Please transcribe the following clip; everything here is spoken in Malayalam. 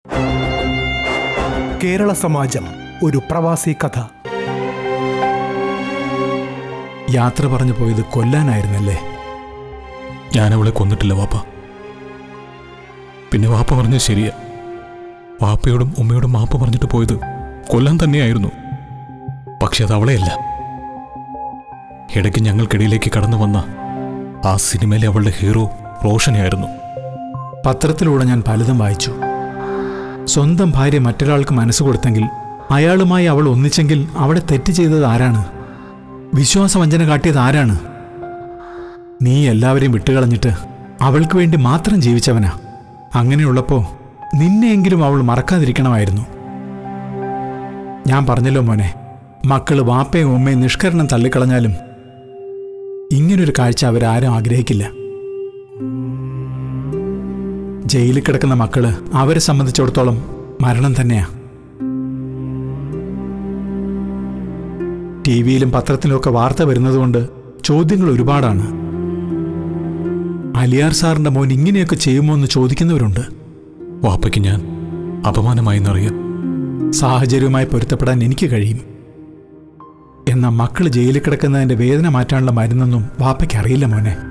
കേരള സമാജം ഒരു പ്രവാസി കഥ യാത്ര പറഞ്ഞു പോയത് കൊല്ലാനായിരുന്നല്ലേ ഞാൻ അവളെ കൊന്നിട്ടില്ല വാപ്പ പിന്നെ വാപ്പ പറഞ്ഞത് ശരിയാ വാപ്പയോടും ഉമ്മയോടും മാപ്പ് പറഞ്ഞിട്ട് പോയത് കൊല്ലാൻ തന്നെയായിരുന്നു പക്ഷെ അത് അവളെയല്ല ഇടയ്ക്ക് ഞങ്ങൾക്കിടയിലേക്ക് കടന്നു വന്ന ആ സിനിമയിലെ അവളുടെ ഹീറോ റോഷനായിരുന്നു പത്രത്തിലൂടെ ഞാൻ പലതും വായിച്ചു സ്വന്തം ഭാര്യ മറ്റൊരാൾക്ക് മനസ്സ് കൊടുത്തെങ്കിൽ അയാളുമായി അവൾ ഒന്നിച്ചെങ്കിൽ അവിടെ തെറ്റ് ചെയ്തത് ആരാണ് വിശ്വാസവഞ്ചന കാട്ടിയത് ആരാണ് നീ എല്ലാവരെയും വിട്ടുകളഞ്ഞിട്ട് അവൾക്ക് വേണ്ടി മാത്രം ജീവിച്ചവനാ അങ്ങനെയുള്ളപ്പോ നിന്നെയെങ്കിലും അവൾ മറക്കാതിരിക്കണമായിരുന്നു ഞാൻ പറഞ്ഞല്ലോ മോനെ മക്കള് വാപ്പയും ഉമ്മയും നിഷ്കരണം തള്ളിക്കളഞ്ഞാലും ഇങ്ങനൊരു കാഴ്ച അവരാരും ആഗ്രഹിക്കില്ല ജയിലിൽ കിടക്കുന്ന മക്കള് അവരെ സംബന്ധിച്ചിടത്തോളം മരണം തന്നെയാ ടി വിയിലും പത്രത്തിലുമൊക്കെ വാർത്ത വരുന്നതുകൊണ്ട് ചോദ്യങ്ങൾ ഒരുപാടാണ് അലിയാർ സാറിന്റെ മോൻ ഇങ്ങനെയൊക്കെ ചെയ്യുമോ എന്ന് ചോദിക്കുന്നവരുണ്ട് വാപ്പയ്ക്ക് ഞാൻ അപമാനമായി എന്നറിയാം സാഹചര്യവുമായി പൊരുത്തപ്പെടാൻ എനിക്ക് കഴിയും എന്നാൽ മക്കൾ ജയിലിൽ കിടക്കുന്നതിന്റെ വേദന മാറ്റാനുള്ള മരുന്നൊന്നും വാപ്പയ്ക്ക് അറിയില്ല മോനെ